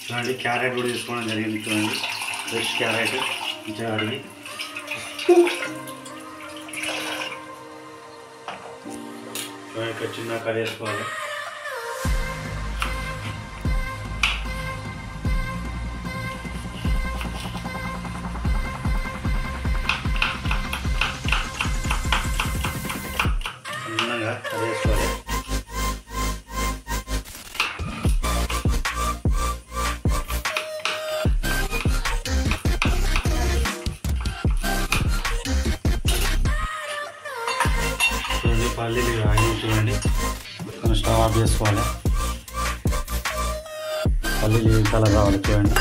చూడండి క్యారెట్ కూడా తీసుకోవడం జరిగింది చూడండి ఫ్రెష్ క్యారెట్ మంచిగా అడిగి చూడండి ఇక్కడ చిన్న కట్ చేసుకోవాలి చిన్నగా కట్ చేసుకోవాలి చూడండి పల్లీలు ఆయిల్ చూడండి కొంచెం స్టవ్ ఆఫ్ చేసుకోవాలి పల్లీలు ఈ కలర్ రావాలి చూడండి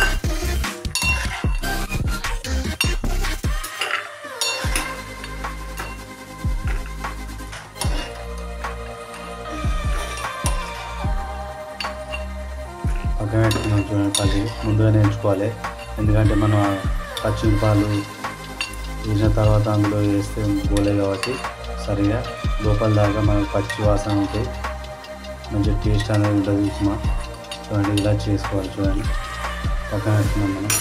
పక్కన పెట్టుకున్నాం చూడండి పల్లీలు ముందుగానే ఎంచుకోవాలి ఎందుకంటే మనం పచ్చిమిరపాలు వేసిన తర్వాత అందులో వేస్తే గోలే కాబట్టి సరిగా లోపల దాకా మనకు పచ్చి వాసన ఉంటాయి మంచి టేస్ట్ అనేది ఉంటుంది ఉప్మా చూడండి ఇలా చేసుకోవాలి చూడండి పక్కన పెట్టుకున్నాం మనం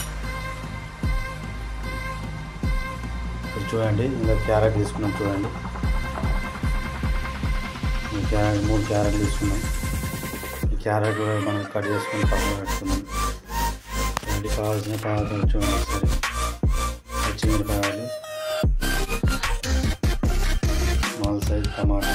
ఇప్పుడు చూడండి ఇంకా క్యారెట్ తీసుకున్నాం చూడండి ఈ క్యారెట్ మూడు క్యారెట్ తీసుకున్నాం ఈ క్యారెట్ కూడా మనం కట్ చేసుకుని పక్కన పెట్టుకున్నాం చూడండి కావాల్సిన పదార్థాలు చూడండి ఒకసారి పచ్చిమిరపకాయలు స్మాల్ సైజ్ టమాటా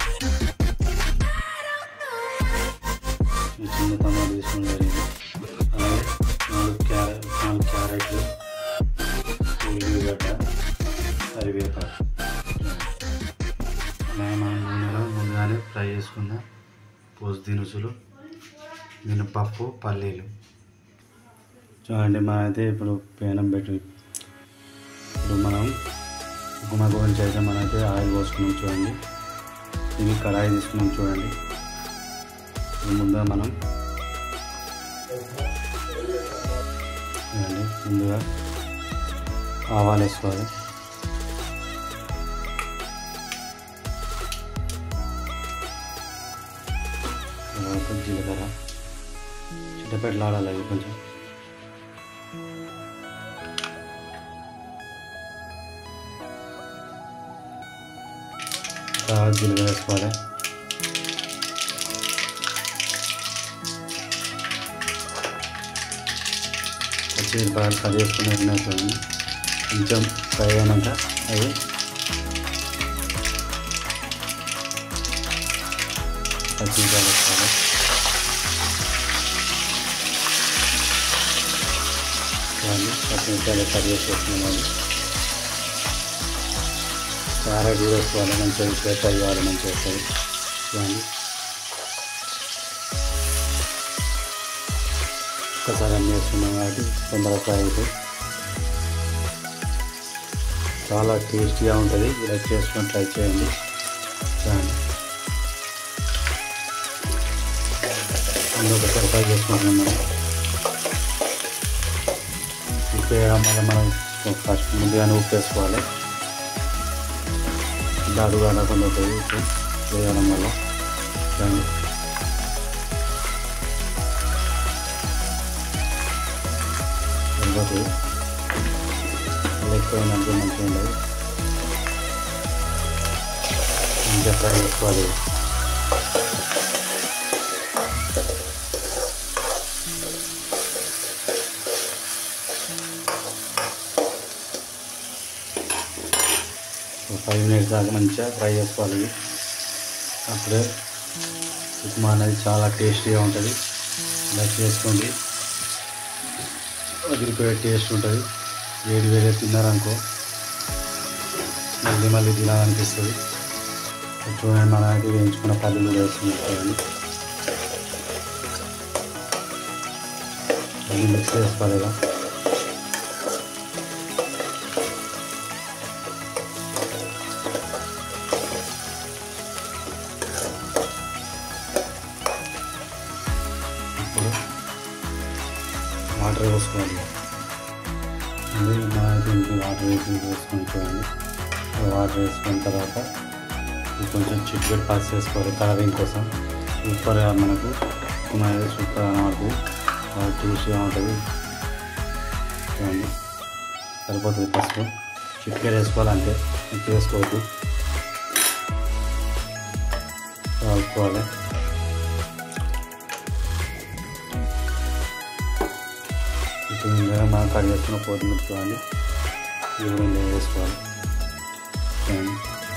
ఈ చిన్న టమాటా తీసుకోవడం జరిగింది అలాగే నాలుగు క్యారెట్ నాలుగు క్యారెట్లు ఉల్లిగడ్డ కరివేపాకు అలాగే మనం నూనెలో ముందుగానే ఫ్రై చేసుకున్న పోసు దినుసులు మినపప్పు పల్లీలు చూడండి మనం అయితే ఇప్పుడు పేనం పెట్టి ఇప్పుడు మనం ఉప్మా గురించి అయితే మనమైతే ఆయిల్ పోసుకున్నాం చూడండి ఇవి కడాయి తీసుకున్నాం చూడండి ఇప్పుడు ముందుగా మనం చూడండి ముందుగా ఆవాలు వేసుకోవాలి తర్వాత జీలకర్ర చిట్టపెట్టలాడాలి అవి కొంచెం తర్వాత జీలకర్ర వేసుకోవాలి పచ్చిమిరపకాయలు కట్ చేసుకుని ఉన్నాయి చూడండి కొంచెం ఫ్రై అయినాక అవి పచ్చిమిరపకాయలు వేసుకోవాలి చూడండి పచ్చిమిరపకాయలు కట్ చేసి వేసుకున్నాం క్యారెట్ కూడా వేసుకోవాలి మంచిగా ఫ్రై కావాలి మంచిగా వస్తుంది చూడండి ఒకసారి అన్నీ వేసుకున్నాం కాబట్టి తొందరగా ఫ్రై అవుతాయి చాలా టేస్టీగా ఉంటుంది ఇలా చేసుకొని ట్రై చేయండి చూడండి అందులో ఒకసారి ఫ్రై చేసుకుంటున్నాం మనం ఉప్పు వేయడం వల్ల మనం ఫస్ట్ ముందుగానే ఉప్పు వేసుకోవాలి దాడు కాకుండా ఉంటుంది ఉప్పు వేయడం వల్ల చూడండి సరిపోతుంది ఎక్కువైనప్పుడు మంచిగా ఉండదు మంచిగా ఫ్రై చేసుకోవాలి ఫైవ్ మినిట్స్ దాకా మంచిగా ఫ్రై చేసుకోవాలి ఇవి. అప్పుడే ఉప్మా అనేది చాలా టేస్టీగా ఉంటుంది ఇలా చేసుకోండి వదిలిపోయే టేస్ట్ ఉంటుంది వేడి వేడి తిన్నారనుకో మళ్ళీ మళ్ళీ తినాలనిపిస్తుంది చూడండి మన అయితే వేయించుకున్న పల్లీలు కూడా వేసుకుని చూడండి మళ్ళీ మిక్స్ చేసుకోవాలి ఇలా ఇప్పుడు వాటర్ పోసుకోవాలి మళ్ళీ మన దీనికి వాటర్ వేసి వేసుకొని చూడండి వాటర్ వేసుకున్న తర్వాత ఇది కొంచెం చిట్పెట్ పాస్ చేసుకోవాలి కలరింగ్ కోసం సూపర్గా మనకు మన సూపర్ కనబడుతుంది చాలా టేస్టీగా ఉంటుంది చూడండి సరిపోతుంది పసుపు చిటికెలు వేసుకోవాలంటే ఎక్కువ వేసుకోవద్దు కలుపుకోవాలి ఇప్పుడు ఇందులో మనం కట్ చేసుకున్న కొత్తిమీర చూడండి ఇది కూడా ఇందులో వేసుకోవాలి చూడండి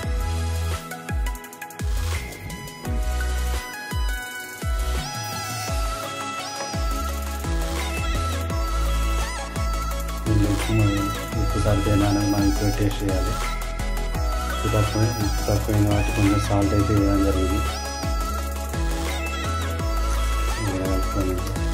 దీంట్లో ఉప్పు మరి ఉప్పు సరిపోయినా అనేది మనం ఇప్పుడు టేస్ట్ చేయాలి ఉప్పు తక్కువ ఉప్పు తక్కువైన వాటి కొంచెం సాల్ట్ అయితే వేయడం జరిగింది ఇలా కలుపుకొని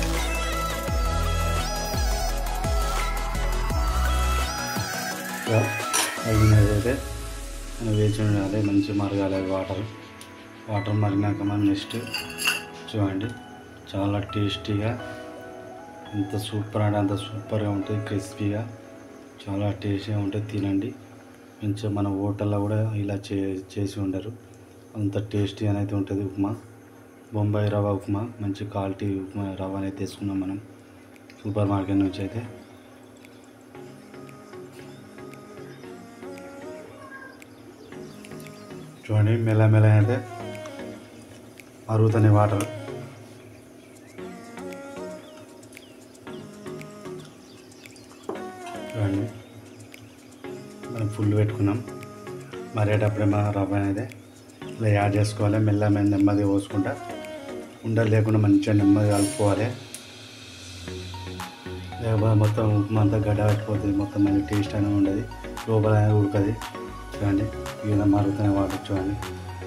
ఇలా అయినది అయితే మనం వేచి ఉండాలి మంచి మరగాలి వాటర్ వాటర్ మరిగినాక మనం నెక్స్ట్ చూడండి చాలా టేస్టీగా ఎంత సూపర్ అంటే అంత సూపర్గా ఉంటుంది క్రిస్పీగా చాలా టేస్టీగా ఉంటుంది తినండి మంచిగా మన హోటల్లో కూడా ఇలా చే చేసి ఉండరు అంత టేస్టీ అనేది ఉంటుంది ఉప్మా బొంబాయి రవ్వ ఉప్మా మంచి క్వాలిటీ ఉప్మా రవ్వ అనేది తీసుకున్నాం మనం సూపర్ మార్కెట్ నుంచి అయితే చూడండి మెల్ల అయితే మరుగుతున్నాయి వాటర్ చూడండి మనం ఫుల్ పెట్టుకున్నాం మరేటప్పుడే మన రవ్వ అనేది ఇలా యాడ్ చేసుకోవాలి మెల్ల మెల్ల నెమ్మదిగా పోసుకుంటా ఉండలు లేకుండా మంచిగా నెమ్మదిగా కలుపుకోవాలి లేకపోతే మొత్తం ఉప్మా అంతా గడ్డ పట్టిపోతుంది మొత్తం మంచి టేస్ట్ అనేది ఉండదు లోపల అనేది ఉడకది చూడండి ఈ విధంగా మరుగుతున్న వాటర్ చూడండి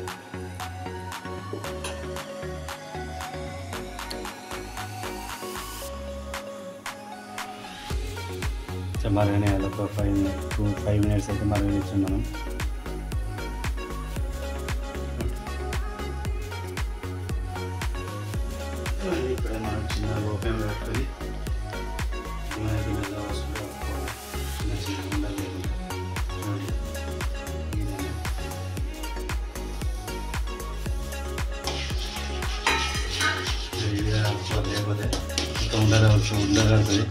మరగనే ఒక ఫైవ్ టూ ఫైవ్ మినిట్స్ అయితే మరగనిచ్చాం మనం ఇప్పుడే మనం చిన్న లోపం పెట్టుకొని మనకి మెల్ల వస్తుంది చిన్న చిన్న ఉండలు లేకుండా. చూడండి. ఈ విధంగా. ఈ విధంగా కలుపుకోవాలి. లేకపోతే ఇంకా ఉండలు వచ్చి ఉండలు కడుతుంది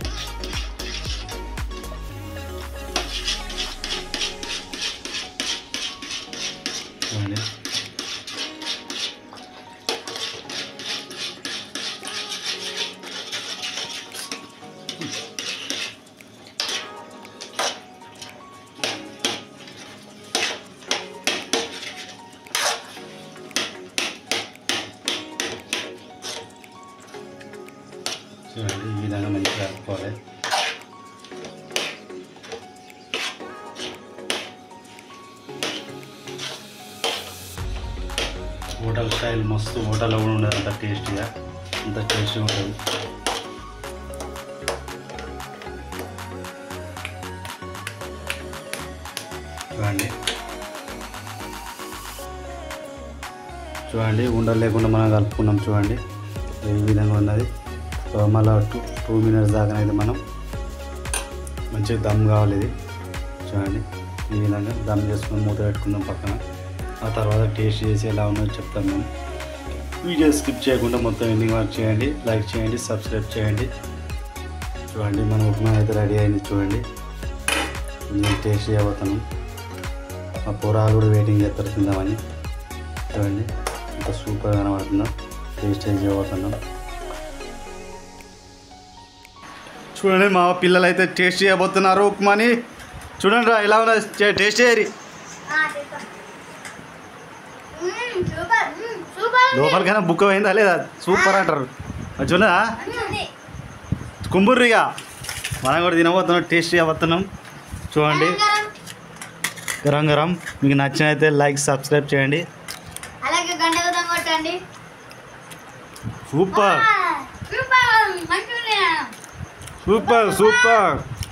చూడండి చూడండి ఈ విధంగా మంచిగా కలుపుకోవాలి హోటల్ స్టైల్ మస్తు హోటల్లో కూడా ఉండదు అంత టేస్టీగా అంత టేస్టీగా ఉంటుంది చూడండి చూడండి ఉండలు లేకుండా మనం కలుపుకున్నాం చూడండి ఈ విధంగా ఉన్నది సో మళ్ళీ టూ టూ మినిట్స్ దాకా అయితే మనం మంచిగా దమ్ కావాలి ఇది చూడండి ఈ విధంగా దమ్ చేసుకుని మూత పెట్టుకుందాం పక్కన ఆ తర్వాత టేస్ట్ చేసి ఎలా ఉన్నదో చెప్తాం మేము వీడియో స్కిప్ చేయకుండా మొత్తం ఎండింగ్ వర్క్ చేయండి లైక్ చేయండి సబ్స్క్రైబ్ చేయండి చూడండి మన ఉప్మా అయితే రెడీ అయింది చూడండి నేను టేస్ట్ చేయబోతాను మా పొరాలు కూడా వెయిటింగ్ చేస్తారు తిందామని చూడండి ఎంత సూపర్గా కనబడుతుందో టేస్ట్ చేసి చేయబోతున్నాం చూడండి మా పిల్లలు అయితే టేస్ట్ చేయబోతున్నారు ఉప్మాని చూడండి రా ఎలా ఉన్నది టేస్ట్ చేయరి సూపర్ సూపర్ లోపలికైనా బుక్ అయిందా లేదా సూపర్ అంటారు అది చూడదా కుంబుర్రిగా మనం కూడా తినబోతున్నాం టేస్ట్ చేయబోతున్నాం చూడండి గరం గరం మీకు నచ్చినైతే లైక్ సబ్స్క్రైబ్ చేయండి అలాగే గంట కూడా కొట్టండి సూపర్ సూపర్ మంచిగా సూపర్ సూపర్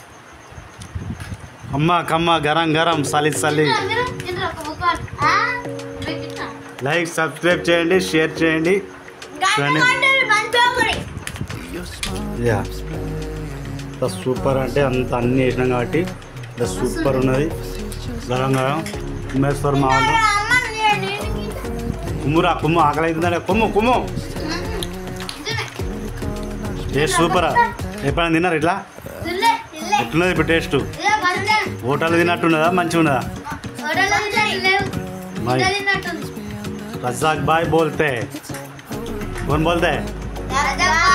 అమ్మ కమ్మ గరం గరం సలి సలి అందరూ తింటారు ఒక ముక్క ఆ? మీరు తిన్నా? లైక్ సబ్స్క్రైబ్ చేయండి షేర్ చేయండి గంట చూడండి. కొట్టండి, మంచిగా కొడి. యా అంత సూపర్ అంటే అంత అన్ని వేసినాం కాబట్టి ఇంత సూపర్ ఉన్నది గరం గరం ఉమ్మేస్తారు మా వాళ్ళు అమ్మ, నేను- నేను తింటా. కుమ్మురా కుమ్ము ఆకలి అవుతుందంటే కుమ్ము కుమ్ము మ్మ్. నిజమే. టేస్ట్ సూపరా ఎప్పుడైనా తిన్నారు ఇట్లా తినలే తినలే ఎట్లున్నది ఇప్పుడు టేస్ట్ ఇదే మంచిదే హోటల్ తిన్నట్టున్నదా మంచిగా ఉన్నదా హోటల్లో తిన్నట్టు లేవు మరి. ఇంట్లో తిన్నట్టుంది रज्जाक भाई बोलते हैं कौन बोलते हैं రాజా